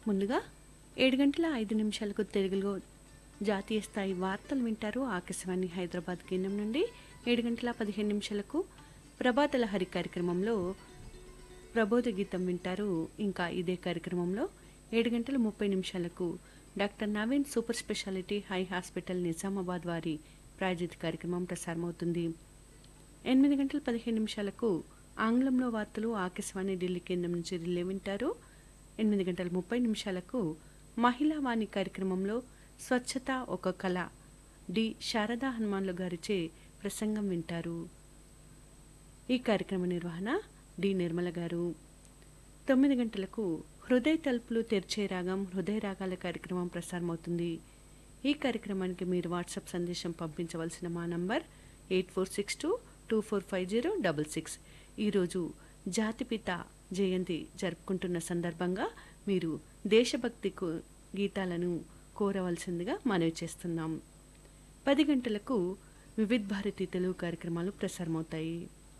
ముందుగా ఏడు గంటల ఐదు నిమిషాలకు తెలుగులో జాతీయ స్థాయి వార్తలు వింటారు ఆకాశవాణి హైదరాబాద్ కేంద్రం నుండి ఏడు గంటల పదిహేను నిమిషాలకు ప్రభాతల హరి కార్యక్రమంలో ప్రబోధ గీతం వింటారు ఇంకా ఇదే కార్యక్రమంలో ఏడు గంటల ముప్పై నిమిషాలకు doctor Naveen super speciality high hospital Nizamabad వారి ప్రాయోజిత కార్యక్రమం ప్రసారమవుతుంది ఎనిమిది గంటల పదిహేను నిమిషాలకు ఆంగ్లంలో వార్తలు ఆకాశవాణి ఢిల్లీ కేంద్రం నుంచి రిలే వింటారు ఎనిమిది గంటల ముప్పై నిమిషాలకు మహిళా వాణి కార్యక్రమంలో స్వచ్ఛత ఒక కళ డి శారదా హనుమాన్లు గారిచే ప్రసంగం వింటారు ఈ కార్యక్రమ నిర్వహణ డి నిర్మల గారు తొమ్మిది గంటలకు హృదయ తలుపులు తెరిచే రాగం హృదయ రాగాల కార్యక్రమం ప్రసారమవుతుంది ఈ కార్యక్రమానికి మీరు వాట్సాప్ సందేశం పంపించవలసిన మా number eight four six two two four five zero double six ఈరోజు జాతిపిత జయంతి జరుపుకుంటున్న సందర్భంగా మీరు దేశభక్తి కు- గీతాలను కోరవలసిందిగా మనవి చేస్తున్నాం పది గంటలకు వివిధ్ భారతి తెలుగు కార్యక్రమాలు ప్రసారమవుతాయి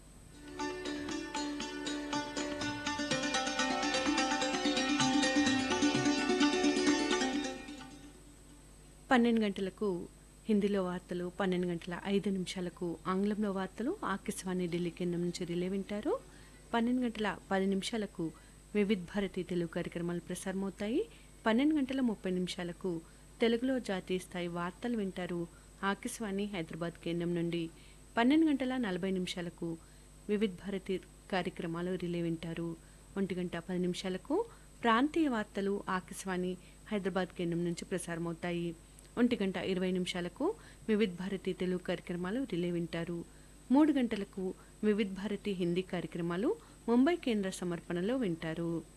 పన్నెండు గంటలకు హిందీలో వార్తలు పన్నెండు గంటల ఐదు నిమిషాలకు ఆంగ్లంలో వార్తలు ఆకాశవాణి ఢిల్లీ కేంద్రం నుంచి రిలే వింటారు పన్నెండు గంటల పది నిమిషాలకు వివిధ్ భారతి తెలుగు కార్యక్రమాలు ప్రసారమవుతాయి పన్నెండు గంటల ముప్పై నిమిషాలకు తెలుగులో జాతీయ స్థాయి వార్తలు వింటారు ఆకాశవాణి హైదరాబాద్ కేంద్రం నుండి పన్నెండు గంటల నలభై నిమిషాలకు వివిధ్ భారతి కార్యక్రమాలు రిలే వింటారు ఒంటి గంట పది నిమిషాలకు ప్రాంతీయ వార్తలు ఆకాశవాణి హైదరాబాద్ కేంద్రం నుంచి ప్రసారమవుతాయి ఒంటి గంట ఇరవై నిమిషాలకు వివిధ్ భారతి తెలుగు కార్యక్రమాలు రిలే వింటారు మూడు గంటలకు వివిధ్ భారతి హిందీ కార్యక్రమాలు ముంబై కేంద్ర సమర్పణలో వింటారు